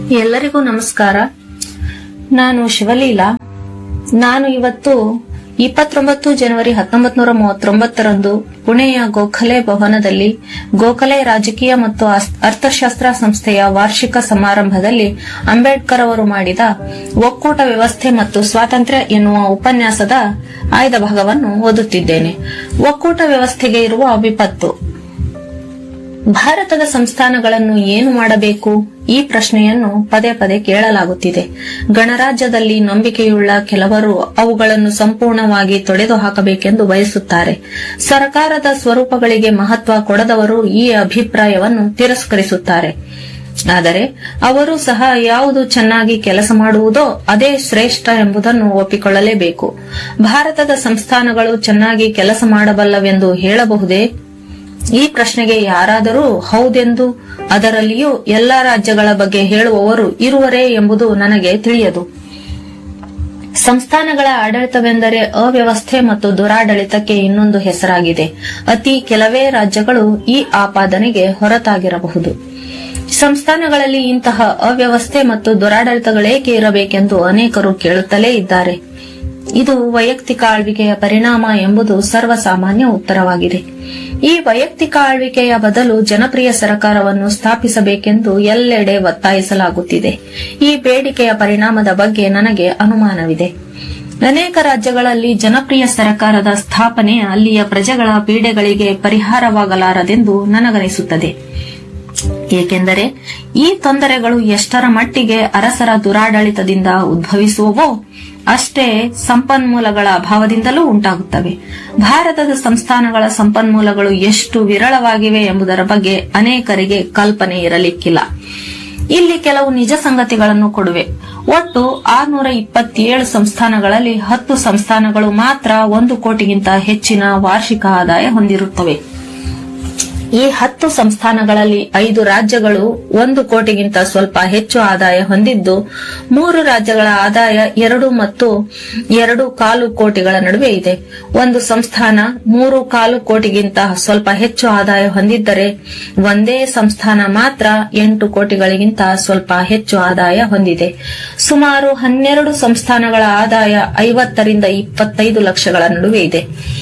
ಎಲ್ಲರಿಗೂ ನಮಸ್ಕಾರ ನಾನು ಶಿವಲೀಲಾ ನಾನು ಇವತ್ತು ಇಪ್ಪತ್ತೊಂಬತ್ತು ಜನವರಿ ಹತ್ತೊಂಬತ್ತು ನೂರ ಮೂವತ್ತೊಂಬತ್ತರಂದು ಪುಣೆಯ ಗೋಖಲೆ ಭವನದಲ್ಲಿ ಗೋಖಲೆ ರಾಜಕೀಯ ಮತ್ತು ಅಸ್- ಅರ್ಥಶಾಸ್ತ್ರ ಸಂಸ್ಥೆಯ ವಾರ್ಷಿಕ ಸಮಾರಂಭದಲ್ಲಿ ಅಂಬೇಡ್ಕರ್ ಅವರು ಮಾಡಿದ ಒಕ್ಕೂಟ ವ್ಯವಸ್ಥೆ ಮತ್ತು ಸ್ವಾತಂತ್ರ್ಯ ಎನ್ನುವ ಉಪನ್ಯಾಸದ ಆಯ್ದ ಭಾಗವನ್ನು ಓದುತ್ತಿದ್ದೇನೆ ಒಕ್ಕೂಟ ವ್ಯವಸ್ಥೆಗೆ ಇರುವ ವಿಪತ್ತು ಭಾರತದ ಸಂಸ್ಥಾನಗಳನ್ನು ಏನು ಮಾಡಬೇಕು ಈ ಪ್ರಶ್ನೆಯನ್ನು ಪದೇ ಪದೇ ಕೇಳಲಾಗುತ್ತಿದೆ ಗಣರಾಜ್ಯದಲ್ಲಿ ನಂಬಿಕೆಯುಳ್ಳ ಕೆಲವರು ಅವುಗಳನ್ನು ಸಂಪೂರ್ಣವಾಗಿ ತೊಡೆದು ಹಾಕಬೇಕೆಂದು ಬಯಸುತ್ತಾರೆ ಸರ್ಕಾರದ ಸ್ವರೂಪಗಳಿಗೆ ಮಹತ್ವ ಕೊಡದವರು ಈ ಅಭಿಪ್ರಾಯವನ್ನು ತಿರಸ್ಕರಿಸುತ್ತಾರೆ ಆದರೆ ಅವರು ಸಹ ಯಾವುದು ಚೆನ್ನಾಗಿ ಕೆಲಸ ಮಾಡುವುದೋ ಅದೇ ಶ್ರೇಷ್ಠ ಎಂಬುದನ್ನು ಒಪ್ಪಿಕೊಳ್ಳಲೇಬೇಕು ಭಾರತದ ಸಂಸ್ಥಾನಗಳು ಚೆನ್ನಾಗಿ ಕೆಲಸ ಮಾಡಬಲ್ಲವೆಂದು ಹೇಳಬಹುದೇ ಈ ಪ್ರಶ್ನೆಗೆ ಯಾರಾದರೂ ಹೌದೆಂದು ಅದರಲ್ಲಿಯೂ ಎಲ್ಲಾ ರಾಜ್ಯಗಳ ಬಗ್ಗೆ ಹೇಳುವವರು ಇರುವರೇ ಎಂಬುದು ನನಗೆ ತಿಳಿಯದು ಸಂಸ್ಥಾನಗಳ ಆಡಳಿತವೆಂದರೆ ಅವ್ಯವಸ್ಥೆ ಮತ್ತು ದುರಾಡಳಿತಕ್ಕೆ ಇನ್ನೊಂದು ಹೆಸರಾಗಿದೆ ಅತಿ ಕೆಲವೇ ರಾಜ್ಯಗಳು ಈ ಆಪಾದನೆಗೆ ಹೊರತಾಗಿರಬಹುದು ಸಂಸ್ಥಾನಗಳಲ್ಲಿ ಇಂತಹ ಅವ್ಯವಸ್ಥೆ ಮತ್ತು ದುರಾಡಳಿತಗಳೇಕೆ ಇರಬೇಕೆಂದು ಅನೇಕರು ಕೇಳುತ್ತಲೇ ಇದ್ದಾರೆ ಇದು ವೈಯಕ್ತಿಕ ಆಳ್ವಿಕೆಯ ಪರಿಣಾಮ ಎಂಬುದು ಸರ್ವಸಾಮಾನ್ಯ ಉತ್ತರವಾಗಿದೆ ಈ ವೈಯಕ್ತಿಕ ಆಳ್ವಿಕೆಯ ಬದಲು ಜನಪ್ರಿಯ ಸರ್ಕಾರವನ್ನು ಸ್ಥಾಪಿಸಬೇಕೆಂದು ಎಲ್ಲೆಡೆ ಒತ್ತಾಯಿಸಲಾಗುತ್ತಿದೆ ಈ ಬೇಡಿಕೆಯ ಪರಿಣಾಮದ ಬಗ್ಗೆ ನನಗೆ ಅನುಮಾನವಿದೆ ಅನೇಕ ರಾಜ್ಯಗಳಲ್ಲಿ ಜನಪ್ರಿಯ ಸರ್ಕಾರದ ಸ್ಥಾಪನೆ ಅಲ್ಲಿಯ ಪ್ರಜೆಗಳ ಪೀಡೆಗಳಿಗೆ ಪರಿಹಾರವಾಗಲಾರದೆಂದು ನನಗನಿಸುತ್ತದೆ ಏಕೆಂದರೆ ಈ ತೊಂದರೆಗಳು ಎಷ್ಟರ ಮಟ್ಟಿಗೆ ಅರಸರ ದುರಾಡಳಿತದಿಂದ ಉದ್ಭವಿಸುವವೋ ಅಷ್ಟೇ ಸಂಪನ್ಮೂಲಗಳ ಅಭಾವದಿಂದಲೂ ಉಂಟಾಗುತ್ತವೆ ಭಾರತದ ಸಂಸ್ಥಾನಗಳ ಸಂಪನ್ಮೂಲಗಳು ಎಷ್ಟು ವಿರಳವಾಗಿವೆ ಎಂಬುದರ ಬಗ್ಗೆ ಅನೇಕರಿಗೆ ಕಲ್ಪನೆ ಇರಲಿಕ್ಕಿಲ್ಲ ಇಲ್ಲಿ ಕೆಲವು ನಿಜ ಸಂಗತಿಗಳನ್ನು ಕೊಡುವೆ ಒಟ್ಟು ಆರ್ನೂರ ಇಪ್ಪತ್ತೇಳು ಸಂಸ್ಥಾನಗಳಲ್ಲಿ ಹತ್ತು ಸಂಸ್ಥಾನಗಳು ಮಾತ್ರ ಒಂದು ಕೋಟಿಗಿಂತ ಹೆಚ್ಚಿನ ವಾರ್ಷಿಕ ಆದಾಯ ಹೊಂದಿರುತ್ತವೆ ಈ ಹತ್ತು ಸಂಸ್ಥಾನಗಳಲ್ಲಿ ಐದು ರಾಜ್ಯಗಳು ಒಂದು ಕೋಟಿಗಿಂತ ಸ್ವಲ್ಪ ಹೆಚ್ಚು ಆದಾಯ ಹೊಂದಿದ್ದು ಮೂರು ರಾಜ್ಯಗಳ ಆದಾಯ ಎರಡು ಮತ್ತು ಎರಡು ಕಾಲು ಕೋಟಿಗಳ ನಡುವೆ ಇದೆ ಒಂದು ಸಂಸ್ಥಾನ ಮೂರು ಕಾಲು ಕೋಟಿಗಿಂತ ಸ್ವಲ್ಪ ಹೆಚ್ಚು ಆದಾಯ ಹೊಂದಿದ್ದರೆ ಒಂದೇ ಸಂಸ್ಥಾನ ಮಾತ್ರ ಎಂಟು ಕೋಟಿಗಳಿಗಿಂತ ಸ್ವಲ್ಪ ಹೆಚ್ಚು ಆದಾಯ ಹೊಂದಿದೆ ಸುಮಾರು ಹನ್ನೆರಡು ಸಂಸ್ಥಾನಗಳ ಆದಾಯ ಐವತ್ತರಿಂದ ಇಪ್ಪತ್ತೈದು ಲಕ್ಷಗಳ ನಡುವೆ ಇದೆ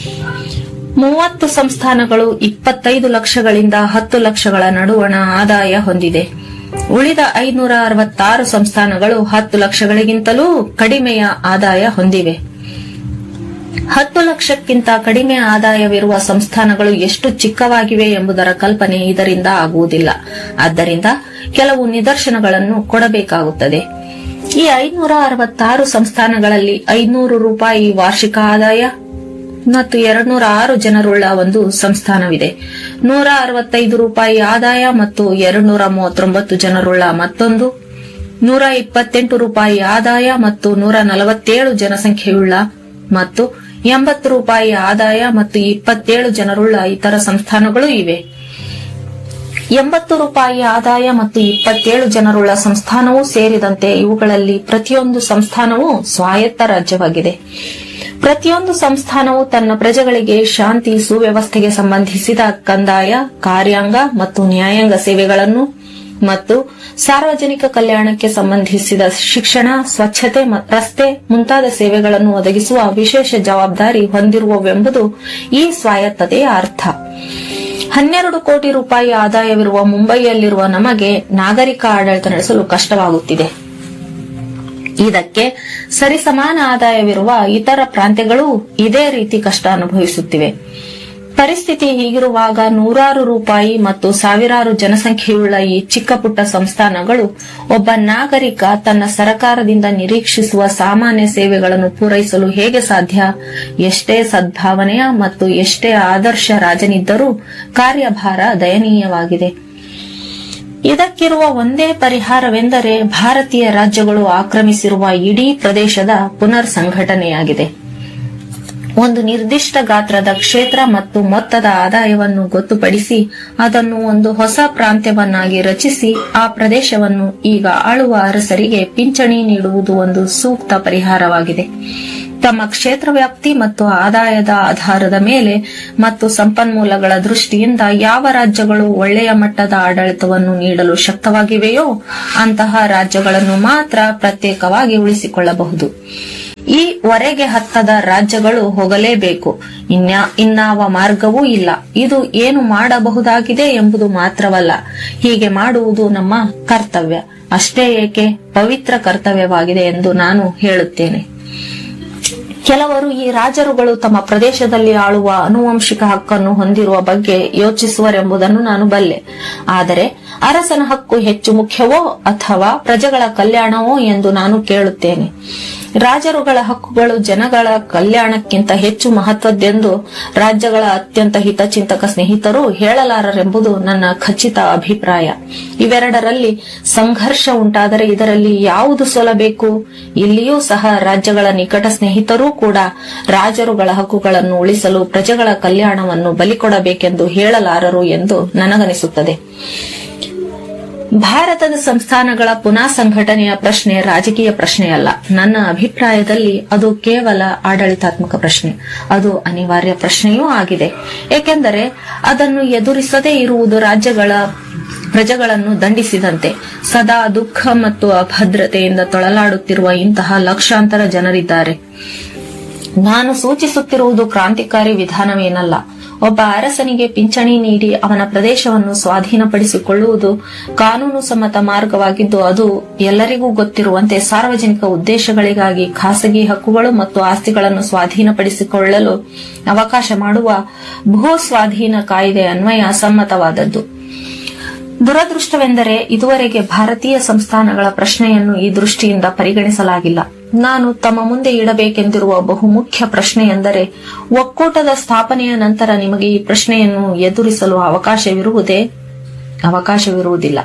ಮೂವತ್ತು ಸಂಸ್ಥಾನಗಳು ಇಪ್ಪತ್ತೈದು ಲಕ್ಷಗಳಿಂದ ಹತ್ತು ಲಕ್ಷಗಳ ನಡುವಣ ಆದಾಯ ಹೊಂದಿದೆ ಉಳಿದ ಐನೂರ ಅರವತ್ತಾರು ಸಂಸ್ಥಾನಗಳು ಹತ್ತು ಲಕ್ಷಗಳಿಗಿಂತಲೂ ಕಡಿಮೆಯ ಆದಾಯ ಹೊಂದಿವೆ ಹತ್ತು ಲಕ್ಷಕ್ಕಿಂತ ಕಡಿಮೆ ಆದಾಯವಿರುವ ಸಂಸ್ಥಾನಗಳು ಎಷ್ಟು ಚಿಕ್ಕವಾಗಿವೆ ಎಂಬುದರ ಕಲ್ಪನೆ ಇದರಿಂದ ಆಗುವುದಿಲ್ಲ ಆದ್ದರಿಂದ ಕೆಲವು ನಿದರ್ಶನಗಳನ್ನು ಕೊಡಬೇಕಾಗುತ್ತದೆ ಈ ಐನೂರ ಅರವತ್ತಾರು ಸಂಸ್ಥಾನಗಳಲ್ಲಿ ಐನೂರು ರೂಪಾಯಿ ವಾರ್ಷಿಕ ಆದಾಯ ಮತ್ತು ಎರಡ್ನೂರ ಆರು ಜನರುಳ್ಳ ಒಂದು ಸಂಸ್ಥಾನವಿದೆ ನೂರ ಅರವತ್ತೈದು ರೂಪಾಯಿ ಆದಾಯ ಮತ್ತು ಎರಡ್ನೂರ ಮೂವತ್ತೊಂಬತ್ತು ಜನರುಳ್ಳ ಮತ್ತೊಂದು ನೂರ ಇಪ್ಪತ್ತೆಂಟು ರೂಪಾಯಿ ಆದಾಯ ಮತ್ತು ನೂರ ನಲವತ್ತೇಳು ಜನಸಂಖ್ಯೆಯುಳ್ಳ ಮತ್ತು ಎಂಬತ್ತು ರೂಪಾಯಿ ಆದಾಯ ಮತ್ತು ಇಪ್ಪತ್ತೇಳು ಜನರುಳ್ಳ ಇತರ ಸಂಸ್ಥಾನಗಳೂ ಇವೆ ಎಂಬತ್ತು ರೂಪಾಯಿ ಆದಾಯ ಮತ್ತು ಇಪ್ಪತ್ತೇಳು ಜನರುಳ್ಳ ಸಂಸ್ಥಾನವೂ ಸೇರಿದಂತೆ ಇವುಗಳಲ್ಲಿ ಪ್ರತಿಯೊಂದು ಸಂಸ್ಥಾನವೂ ಸ್ವಾಯತ್ತ ರಾಜ್ಯವಾಗಿದೆ ಪ್ರತಿಯೊಂದು ಸಂಸ್ಥಾನವು ತನ್ನ ಪ್ರಜೆಗಳಿಗೆ ಶಾಂತಿ ಸುವ್ಯವಸ್ಥೆಗೆ ಸಂಬಂಧಿಸಿದ ಕಂದಾಯ ಕಾರ್ಯಾಂಗ ಮತ್ತು ನ್ಯಾಯಾಂಗ ಸೇವೆಗಳನ್ನು ಮತ್ತು ಸಾರ್ವಜನಿಕ ಕಲ್ಯಾಣಕ್ಕೆ ಸಂಬಂಧಿಸಿದ ಶಿಕ್ಷಣ ಸ್ವಚ್ಛತೆ ಮ- ರಸ್ತೆ ಮುಂತಾದ ಸೇವೆಗಳನ್ನು ಒದಗಿಸುವ ವಿಶೇಷ ಜವಾಬ್ದಾರಿ ಹೊಂದಿರುವವೆಂಬುದು ಈ ಸ್ವಾಯತ್ತತೆಯ ಅರ್ಥ ಹನ್ನೆರಡು ಕೋಟಿ ರೂಪಾಯಿ ಆದಾಯವಿರುವ ಮುಂಬೈಯಲ್ಲಿರುವ ನಮಗೆ ನಾಗರಿಕ ಆಡಳಿತ ನಡೆಸಲು ಕಷ್ಟವಾಗುತ್ತಿದೆ ಇದಕ್ಕೆ ಸರಿಸಮಾನ ಆದಾಯವಿರುವ ಇತರ ಪ್ರಾಂತ್ಯಗಳೂ ಇದೇ ರೀತಿ ಕಷ್ಟ ಅನುಭವಿಸುತ್ತಿವೆ ಪರಿಸ್ಥಿತಿ ಹೀಗಿರುವಾಗ ನೂರಾರು ರೂಪಾಯಿ ಮತ್ತು ಸಾವಿರಾರು ಜನಸಂಖ್ಯೆಯುಳ್ಳ ಈ ಚಿಕ್ಕ ಪುಟ್ಟ ಸಂಸ್ಥಾನಗಳು ಒಬ್ಬ ನಾಗರಿಕ ತನ್ನ ಸರಕಾರದಿಂದ ನಿರೀಕ್ಷಿಸುವ ಸಾಮಾನ್ಯ ಸೇವೆಗಳನ್ನು ಪೂರೈಸಲು ಹೇಗೆ ಸಾಧ್ಯ ಎಷ್ಟೇ ಸದ್ಭಾವನೆಯ ಮತ್ತು ಎಷ್ಟೇ ಆದರ್ಶ ರಾಜನಿದ್ದರೂ ಕಾರ್ಯಭಾರ ದಯನೀಯವಾಗಿದೆ ಇದಕ್ಕಿರುವ ಒಂದೇ ಪರಿಹಾರವೆಂದರೆ ಭಾರತೀಯ ರಾಜ್ಯಗಳು ಆಕ್ರಮಿಸಿರುವ ಇಡೀ ಪ್ರದೇಶದ ಪುನರ್ ಸಂಘಟನೆಯಾಗಿದೆ ಒಂದು ನಿರ್ದಿಷ್ಟ ಗಾತ್ರದ ಕ್ಷೇತ್ರ ಮತ್ತು ಮೊತ್ತದ ಆದಾಯವನ್ನು ಗೊತ್ತುಪಡಿಸಿ ಅದನ್ನು ಒಂದು ಹೊಸ ಪ್ರಾಂತ್ಯವನ್ನಾಗಿ ರಚಿಸಿ ಆ ಪ್ರದೇಶವನ್ನು ಈಗ ಆಳುವ ಅರಸರಿಗೆ ಪಿಂಚಣಿ ನೀಡುವುದು ಒಂದು ಸೂಕ್ತ ಪರಿಹಾರವಾಗಿದೆ ತಮ್ಮ ಕ್ಷೇತ್ರ ವ್ಯಾಪ್ತಿ ಮತ್ತು ಆದಾಯದ ಆಧಾರದ ಮೇಲೆ ಮತ್ತು ಸಂಪನ್ಮೂಲಗಳ ದೃಷ್ಟಿಯಿಂದ ಯಾವ ರಾಜ್ಯಗಳು ಒಳ್ಳೆಯ ಮಟ್ಟದ ಆಡಳಿತವನ್ನು ನೀಡಲು ಶಕ್ತವಾಗಿವೆಯೋ ಅಂತಹ ರಾಜ್ಯಗಳನ್ನು ಮಾತ್ರ ಪ್ರತ್ಯೇಕವಾಗಿ ಉಳಿಸಿಕೊಳ್ಳಬಹುದು ಈ ಹೊರೆಗೆ ಹತ್ತದ ರಾಜ್ಯಗಳು ಹೋಗಲೇಬೇಕು ಇನ್ಯಾ ಇನ್ನಾವ ಮಾರ್ಗವೂ ಇಲ್ಲ ಇದು ಏನು ಮಾಡಬಹುದಾಗಿದೆ ಎಂಬುದು ಮಾತ್ರವಲ್ಲ ಹೀಗೆ ಮಾಡುವುದು ನಮ್ಮ ಕರ್ತವ್ಯ ಅಷ್ಟೇ ಏಕೆ ಪವಿತ್ರ ಕರ್ತವ್ಯವಾಗಿದೆ ಎಂದು ನಾನು ಹೇಳುತ್ತೇನೆ ಕೆಲವರು ಈ ರಾಜರುಗಳು ತಮ್ಮ ಪ್ರದೇಶದಲ್ಲಿ ಆಳುವ ಆನುವಂಶಿಕ ಹಕ್ಕನ್ನು ಹೊಂದಿರುವ ಬಗ್ಗೆ ಯೋಚಿಸುವರೆಂಬುದನ್ನು ನಾನು ಬಲ್ಲೆ ಆದರೆ ಅರಸನ ಹಕ್ಕು ಹೆಚ್ಚು ಮುಖ್ಯವೋ ಅಥವಾ ಪ್ರಜೆಗಳ ಕಲ್ಯಾಣವೋ ಎಂದು ನಾನು ಕೇಳುತ್ತೇನೆ ರಾಜರುಗಳ ಹಕ್ಕುಗಳು ಜನಗಳ ಕಲ್ಯಾಣಕ್ಕಿಂತ ಹೆಚ್ಚು ಮಹತ್ವದ್ದೆಂದು ರಾಜ್ಯಗಳ ಅತ್ಯಂತ ಹಿತಚಿಂತಕ ಸ್ನೇಹಿತರು ಹೇಳಲಾರರೆಂಬುದು ನನ್ನ ಖಚಿತ ಅಭಿಪ್ರಾಯ ಇವೆರಡರಲ್ಲಿ ಸಂಘರ್ಷ ಉಂಟಾದರೆ ಇದರಲ್ಲಿ ಯಾವುದು ಸೋಲಬೇಕು ಇಲ್ಲಿಯೂ ಸಹ ರಾಜ್ಯಗಳ ನಿಕಟ ಸ್ನೇಹಿತರೂ ಕೂಡ ರಾಜರುಗಳ ಹಕ್ಕುಗಳನ್ನು ಉಳಿಸಲು ಪ್ರಜೆಗಳ ಕಲ್ಯಾಣವನ್ನು ಬಲಿಕೊಡಬೇಕೆಂದು ಹೇಳಲಾರರು ಎಂದು ನನಗನಿಸುತ್ತದೆ ಭಾರತದ ಸಂಸ್ಥಾನಗಳ ಪುನಃ ಸಂಘಟನೆಯ ಪ್ರಶ್ನೆ ರಾಜಕೀಯ ಪ್ರಶ್ನೆಯಲ್ಲ ನನ್ನ ಅಭಿಪ್ರಾಯದಲ್ಲಿ ಅದು ಕೇವಲ ಆಡಳಿತಾತ್ಮಕ ಪ್ರಶ್ನೆ ಅದು ಅನಿವಾರ್ಯ ಪ್ರಶ್ನೆಯೂ ಆಗಿದೆ ಏಕೆಂದರೆ ಅದನ್ನು ಎದುರಿಸದೇ ಇರುವುದು ರಾಜ್ಯಗಳ ಪ್ರಜೆಗಳನ್ನು ದಂಡಿಸಿದಂತೆ ಸದಾ ದುಃಖ ಮತ್ತು ಅಭದ್ರತೆಯಿಂದ ತೊಳಲಾಡುತ್ತಿರುವ ಇಂತಹ ಲಕ್ಷಾಂತರ ಜನರಿದ್ದಾರೆ ನಾನು ಸೂಚಿಸುತ್ತಿರುವುದು ಕ್ರಾಂತಿಕಾರಿ ವಿಧಾನವೇನಲ್ಲ ಒಬ್ಬ ಅರಸನಿಗೆ ಪಿಂಚಣಿ ನೀಡಿ ಅವನ ಪ್ರದೇಶವನ್ನು ಸ್ವಾಧೀನಪಡಿಸಿಕೊಳ್ಳುವುದು ಕಾನೂನು ಸಮ್ಮತ ಮಾರ್ಗವಾಗಿದ್ದು ಅದು ಎಲ್ಲರಿಗೂ ಗೊತ್ತಿರುವಂತೆ ಸಾರ್ವಜನಿಕ ಉದ್ದೇಶಗಳಿಗಾಗಿ ಖಾಸಗಿ ಹಕ್ಕುಗಳು ಮತ್ತು ಆಸ್ತಿಗಳನ್ನು ಸ್ವಾಧೀನಪಡಿಸಿಕೊಳ್ಳಲು ಅವಕಾಶ ಮಾಡುವ ಭೂ ಸ್ವಾಧೀನ ಕಾಯ್ದೆ ಅನ್ವಯ ಸಮ್ಮತವಾದದ್ದು ದುರದೃಷ್ಟವೆಂದರೆ ಇದುವರೆಗೆ ಭಾರತೀಯ ಸಂಸ್ಥಾನಗಳ ಪ್ರಶ್ನೆಯನ್ನು ಈ ದೃಷ್ಟಿಯಿಂದ ಪರಿಗಣಿಸಲಾಗಿಲ್ಲ ನಾನು ತಮ್ಮ ಮುಂದೆ ಇಡಬೇಕೆಂದಿರುವ ಬಹುಮುಖ್ಯ ಪ್ರಶ್ನೆ ಎಂದರೆ ಒಕ್ಕೂಟದ ಸ್ಥಾಪನೆಯ ನಂತರ ನಿಮಗೆ ಈ ಪ್ರಶ್ನೆಯನ್ನು ಎದುರಿಸಲು ಅವಕಾಶವಿರುವುದೇ ಅವಕಾಶವಿರುವುದಿಲ್ಲ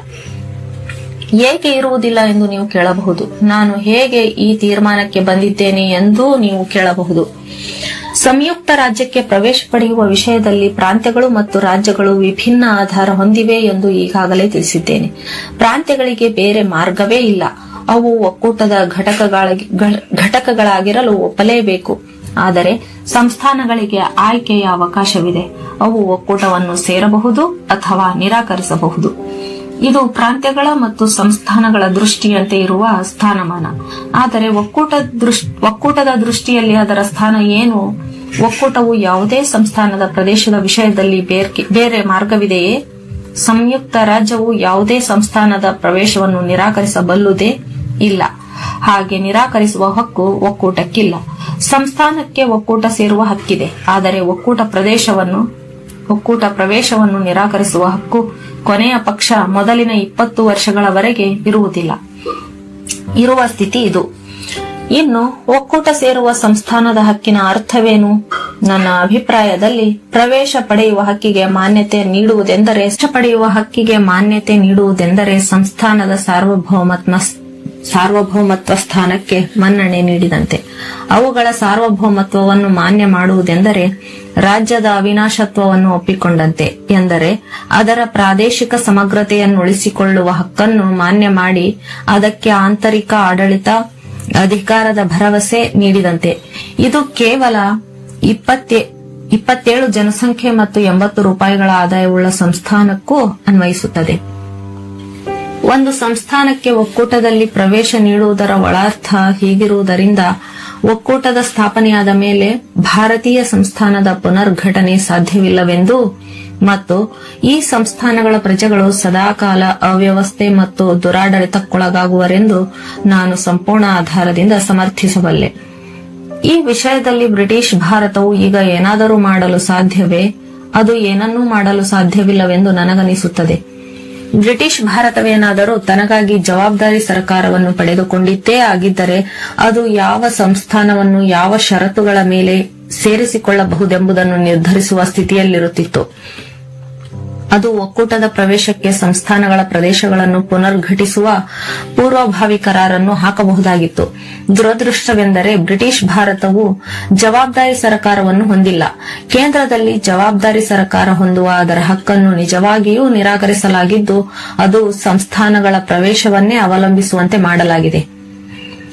ಏಕೆ ಇರುವುದಿಲ್ಲ ಎಂದು ನೀವು ಕೇಳಬಹುದು ನಾನು ಹೇಗೆ ಈ ತೀರ್ಮಾನಕ್ಕೆ ಬಂದಿದ್ದೇನೆ ಎಂದೂ ನೀವು ಕೇಳಬಹುದು ಸಂಯುಕ್ತ ರಾಜ್ಯಕ್ಕೆ ಪ್ರವೇಶ ಪಡೆಯುವ ವಿಷಯದಲ್ಲಿ ಪ್ರಾಂತ್ಯಗಳು ಮತ್ತು ರಾಜ್ಯಗಳು ವಿಭಿನ್ನ ಆಧಾರ ಹೊಂದಿವೆ ಎಂದು ಈಗಾಗಲೇ ತಿಳಿಸಿದ್ದೇನೆ ಪ್ರಾಂತ್ಯಗಳಿಗೆ ಬೇರೆ ಮಾರ್ಗವೇ ಇಲ್ಲ ಅವು ಒಕ್ಕೂಟದ ಘಟಕಗಳಾಗಿ- ಘ- ಘಟಕಗಳಾಗಿರಲು ಒಪ್ಪಲೇಬೇಕು ಆದರೆ ಸಂಸ್ಥಾನಗಳಿಗೆ ಆಯ್ಕೆಯ ಅವಕಾಶವಿದೆ ಅವು ಒಕ್ಕೂಟವನ್ನು ಸೇರಬಹುದು ಅಥವಾ ನಿರಾಕರಿಸಬಹುದು ಇದು ಪ್ರಾಂತ್ಯಗಳ ಮತ್ತು ಸಂಸ್ಥಾನಗಳ ದೃಷ್ಟಿಯಂತೆ ಇರುವ ಸ್ಥಾನಮಾನ ಆದರೆ ಒಕ್ಕೂಟ ದೃಷ್- ಒಕ್ಕೂಟದ ದೃಷ್ಟಿಯಲ್ಲಿ ಅದರ ಸ್ಥಾನ ಏನು ಒಕ್ಕೂಟವು ಯಾವುದೇ ಸಂಸ್ಥಾನದ ಪ್ರದೇಶದ ವಿಷಯದಲ್ಲಿ ಬೇರ್ಕೆ- ಬೇರೆ ಮಾರ್ಗವಿದೆಯೇ ಸಂಯುಕ್ತ ರಾಜ್ಯವು ಯಾವುದೇ ಸಂಸ್ಥಾನದ ಪ್ರವೇಶವನ್ನು ನಿರಾಕರಿಸಬಲ್ಲುದೇ ಇಲ್ಲ ಹಾಗೆ ನಿರಾಕರಿಸುವ ಹಕ್ಕು ಒಕ್ಕೂಟಕ್ಕಿಲ್ಲ ಸಂಸ್ಥಾನಕ್ಕೆ ಒಕ್ಕೂಟ ಸೇರುವ ಹಕ್ಕಿದೆ ಆದರೆ ಒಕ್ಕೂಟ ಪ್ರದೇಶವನ್ನು ಒಕ್ಕೂಟ ಪ್ರವೇಶವನ್ನು ನಿರಾಕರಿಸುವ ಹಕ್ಕು ಕೊನೆಯ ಪಕ್ಷ ಮೊದಲಿನ ಇಪ್ಪತ್ತು ವರ್ಷಗಳವರೆಗೆ ಇರುವುದಿಲ್ಲ ಇರುವ ಸ್ಥಿತಿ ಇದು ಇನ್ನು ಒಕ್ಕೂಟ ಸೇರುವ ಸಂಸ್ಥಾನದ ಹಕ್ಕಿನ ಅರ್ಥವೇನು ನನ್ನ ಅಭಿಪ್ರಾಯದಲ್ಲಿ ಪ್ರವೇಶ ಪಡೆಯುವ ಹಕ್ಕಿಗೆ ಮಾನ್ಯತೆ ನೀಡುವುದೆಂದರೆ ಪಡೆಯುವ ಹಕ್ಕಿಗೆ ಮಾನ್ಯತೆ ನೀಡುವುದೆಂದರೆ ಸಂಸ್ಥಾನದ ಸಾರ್ವಭೌಮತ್ವ ಸಾರ್ವಭೌಮತ್ವ ಸ್ಥಾನಕ್ಕೆ ಮನ್ನಣೆ ನೀಡಿದಂತೆ ಅವುಗಳ ಸಾರ್ವಭೌಮತ್ವವನ್ನು ಮಾನ್ಯ ಮಾಡುವುದೆಂದರೆ ರಾಜ್ಯದ ಅವಿನಾಶತ್ವವನ್ನು ಒಪ್ಪಿಕೊಂಡಂತೆ ಎಂದರೆ ಅದರ ಪ್ರಾದೇಶಿಕ ಸಮಗ್ರತೆಯನ್ನು ಉಳಿಸಿಕೊಳ್ಳುವ ಹಕ್ಕನ್ನು ಮಾನ್ಯ ಮಾಡಿ ಅದಕ್ಕೆ ಆಂತರಿಕ ಆಡಳಿತ ಅಧಿಕಾರದ ಭರವಸೆ ನೀಡಿದಂತೆ ಇದು ಕೇವಲ ಇಪ್ಪತ್ತೇ ಇಪ್ಪತ್ತೇಳು ಜನಸಂಖ್ಯೆ ಮತ್ತು ಎಂಬತ್ತು ರೂಪಾಯಿಗಳ ಆದಾಯವುಳ್ಳ ಸಂಸ್ಥಾನಕ್ಕೂ ಅನ್ವಯಿಸುತ್ತದೆ ಒಂದು ಸಂಸ್ಥಾನಕ್ಕೆ ಒಕ್ಕೂಟದಲ್ಲಿ ಪ್ರವೇಶ ನೀಡುವುದರ ಒಳಾರ್ಥ ಹೀಗಿರುವುದರಿಂದ ಒಕ್ಕೂಟದ ಸ್ಥಾಪನೆಯಾದ ಮೇಲೆ ಭಾರತೀಯ ಸಂಸ್ಥಾನದ ಪುನರ್ಘಟನೆ ಸಾಧ್ಯವಿಲ್ಲವೆಂದು ಮತ್ತು ಈ ಸಂಸ್ಥಾನಗಳ ಪ್ರಜೆಗಳು ಸದಾಕಾಲ ಅವ್ಯವಸ್ಥೆ ಮತ್ತು ದುರಾಡಳಿತಕ್ಕೊಳಗಾಗುವರೆಂದು ನಾನು ಸಂಪೂರ್ಣ ಆಧಾರದಿಂದ ಸಮರ್ಥಿಸಬಲ್ಲೆ ಈ ವಿಷಯದಲ್ಲಿ ಬ್ರಿಟಿಷ್ ಭಾರತವು ಈಗ ಏನಾದರೂ ಮಾಡಲು ಸಾಧ್ಯವೇ ಅದು ಏನನ್ನೂ ಮಾಡಲು ಸಾಧ್ಯವಿಲ್ಲವೆಂದು ನನಗನಿಸುತ್ತದೆ ಬ್ರಿಟಿಷ್ ಭಾರತವೇನಾದರೂ ತನಗಾಗಿ ಜವಾಬ್ದಾರಿ ಸರ್ಕಾರವನ್ನು ಪಡೆದುಕೊಂಡಿದ್ದೇ ಆಗಿದ್ದರೆ ಅದು ಯಾವ ಸಂಸ್ಥಾನವನ್ನು ಯಾವ ಷರತ್ತುಗಳ ಮೇಲೆ ಸೇರಿಸಿಕೊಳ್ಳಬಹುದೆಂಬುದನ್ನು ನಿರ್ಧರಿಸುವ ಸ್ಥಿತಿಯಲ್ಲಿರುತ್ತಿತ್ತು ಅದು ಒಕ್ಕೂಟದ ಪ್ರವೇಶಕ್ಕೆ ಸಂಸ್ಥಾನಗಳ ಪ್ರದೇಶಗಳನ್ನು ಪುನರ್ಘಟಿಸುವ ಪೂರ್ವಭಾವಿ ಕರಾರನ್ನು ಹಾಕಬಹುದಾಗಿತ್ತು ದುರದೃಷ್ಟವೆಂದರೆ ಬ್ರಿಟಿಷ್ ಭಾರತವು ಜವಾಬ್ದಾರಿ ಸರ್ಕಾರವನ್ನು ಹೊಂದಿಲ್ಲ ಕೇಂದ್ರದಲ್ಲಿ ಜವಾಬ್ದಾರಿ ಸರ್ಕಾರ ಹೊಂದುವ ಅದರ ಹಕ್ಕನ್ನು ನಿಜವಾಗಿಯೂ ನಿರಾಕರಿಸಲಾಗಿದ್ದು ಅದು ಸಂಸ್ಥಾನಗಳ ಪ್ರವೇಶವನ್ನೇ ಅವಲಂಬಿಸುವಂತೆ ಮಾಡಲಾಗಿದೆ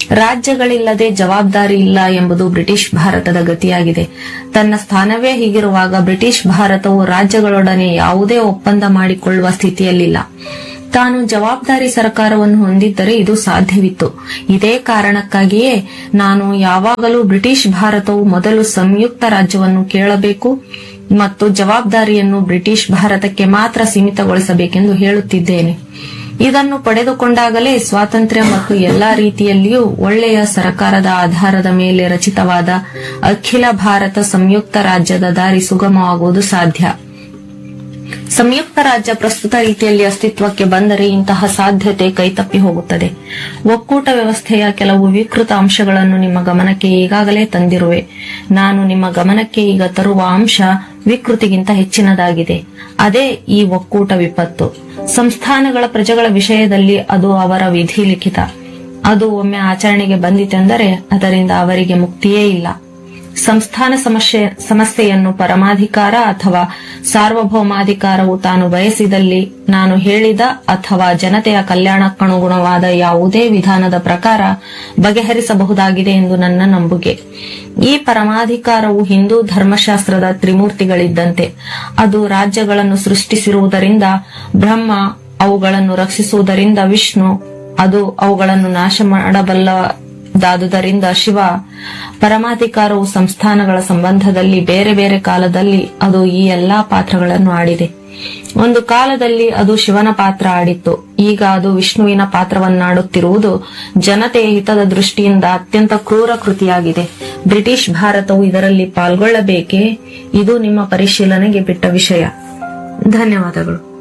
ರಾಜ್ಯಗಳಿಲ್ಲದೆ ಜವಾಬ್ದಾರಿ ಇಲ್ಲ ಎಂಬುದು ಬ್ರಿಟಿಷ್ ಭಾರತದ ಗತಿಯಾಗಿದೆ ತನ್ನ ಸ್ಥಾನವೇ ಹೀಗಿರುವಾಗ ಬ್ರಿಟಿಷ್ ಭಾರತವು ರಾಜ್ಯಗಳೊಡನೆ ಯಾವುದೇ ಒಪ್ಪಂದ ಮಾಡಿಕೊಳ್ಳುವ ಸ್ಥಿತಿಯಲ್ಲಿಲ್ಲ ತಾನು ಜವಾಬ್ದಾರಿ ಸರ್ಕಾರವನ್ನು ಹೊಂದಿದ್ದರೆ ಇದು ಸಾಧ್ಯವಿತ್ತು ಇದೇ ಕಾರಣಕ್ಕಾಗಿಯೇ ನಾನು ಯಾವಾಗಲೂ ಬ್ರಿಟಿಷ್ ಭಾರತವು ಮೊದಲು ಸಂಯುಕ್ತ ರಾಜ್ಯವನ್ನು ಕೇಳಬೇಕು ಮತ್ತು ಜವಾಬ್ದಾರಿಯನ್ನು ಬ್ರಿಟಿಷ್ ಭಾರತಕ್ಕೆ ಮಾತ್ರ ಸೀಮಿತಗೊಳಿಸಬೇಕೆಂದು ಹೇಳುತ್ತಿದ್ದೇನೆ ಇದನ್ನು ಪಡೆದುಕೊಂಡಾಗಲೇ ಸ್ವಾತಂತ್ರ್ಯ ಮತ್ತು ಎಲ್ಲಾ ರೀತಿಯಲ್ಲಿಯೂ ಒಳ್ಳೆಯ ಸರಕಾರದ ಆಧಾರದ ಮೇಲೆ ರಚಿತವಾದ ಅಖಿಲ ಭಾರತ ಸಂಯುಕ್ತ ರಾಜ್ಯದ ದಾರಿ ಸುಗಮವಾಗುವುದು ಸಾಧ್ಯ ಸಂಯುಕ್ತ ರಾಜ್ಯ ಪ್ರಸ್ತುತ ರೀತಿಯಲ್ಲಿ ಅಸ್ತಿತ್ವಕ್ಕೆ ಬಂದರೆ ಇಂತಹ ಸಾಧ್ಯತೆ ಕೈತಪ್ಪಿ ಹೋಗುತ್ತದೆ ಒಕ್ಕೂಟ ವ್ಯವಸ್ಥೆಯ ಕೆಲವು ವಿಕೃತ ಅಂಶಗಳನ್ನು ನಿಮ್ಮ ಗಮನಕ್ಕೆ ಈಗಾಗಲೇ ತಂದಿರುವೆ ನಾನು ನಿಮ್ಮ ಗಮನಕ್ಕೆ ಈಗ ತರುವ ಅಂಶ ವಿಕೃತಿಗಿಂತ ಹೆಚ್ಚಿನದಾಗಿದೆ ಅದೇ ಈ ಒಕ್ಕೂಟ ವಿಪತ್ತು ಸಂಸ್ಥಾನಗಳ ಪ್ರಜೆಗಳ ವಿಷಯದಲ್ಲಿ ಅದು ಅವರ ವಿಧಿ ಲಿಖಿತ ಅದು ಒಮ್ಮೆ ಆಚರಣೆಗೆ ಬಂದಿತೆಂದರೆ ಅದರಿಂದ ಅವರಿಗೆ ಮುಕ್ತಿಯೇ ಇಲ್ಲ ಸಂಸ್ಥಾನ ಸಮಸ್ಯೆ ಸಮಸ್ಯೆಯನ್ನು ಪರಮಾಧಿಕಾರ ಅಥವಾ ಸಾರ್ವಭೌಮಾಧಿಕಾರವು ತಾನು ಬಯಸಿದಲ್ಲಿ ನಾನು ಹೇಳಿದ ಅಥವಾ ಜನತೆಯ ಕಲ್ಯಾಣಕ್ಕನುಗುಣವಾದ ಯಾವುದೇ ವಿಧಾನದ ಪ್ರಕಾರ ಬಗೆಹರಿಸಬಹುದಾಗಿದೆ ಎಂದು ನನ್ನ ನಂಬುಗೆ ಈ ಪರಮಾಧಿಕಾರವು ಹಿಂದೂ ಧರ್ಮಶಾಸ್ತ್ರದ ತ್ರಿಮೂರ್ತಿಗಳಿದ್ದಂತೆ ಅದು ರಾಜ್ಯಗಳನ್ನು ಸೃಷ್ಟಿಸಿರುವುದರಿಂದ ಬ್ರಹ್ಮ ಅವುಗಳನ್ನು ರಕ್ಷಿಸುವುದರಿಂದ ವಿಷ್ಣು ಅದು ಅವುಗಳನ್ನು ನಾಶ ಮಾಡಬಲ್ಲದಾದುದರಿಂದ ಶಿವ ಪರಮಾಧಿಕಾರವು ಸಂಸ್ಥಾನಗಳ ಸಂಬಂಧದಲ್ಲಿ ಬೇರೆ ಬೇರೆ ಕಾಲದಲ್ಲಿ ಅದು ಈ ಎಲ್ಲಾ ಪಾತ್ರಗಳನ್ನು ಆಡಿದೆ ಒಂದು ಕಾಲದಲ್ಲಿ ಅದು ಶಿವನ ಪಾತ್ರ ಆಡಿತ್ತು ಈಗ ಅದು ವಿಷ್ಣುವಿನ ಪಾತ್ರವನ್ನಾಡುತ್ತಿರುವುದು ಜನತೆಯ ಹಿತದ ದೃಷ್ಟಿಯಿಂದ ಅತ್ಯಂತ ಕ್ರೂರ ಕೃತಿಯಾಗಿದೆ ಬ್ರಿಟಿಷ್ ಭಾರತವು ಇದರಲ್ಲಿ ಪಾಲ್ಗೊಳ್ಳಬೇಕೇ ಇದು ನಿಮ್ಮ ಪರಿಶೀಲನೆಗೆ ಬಿಟ್ಟ ವಿಷಯ ಧನ್ಯವಾದಗಳು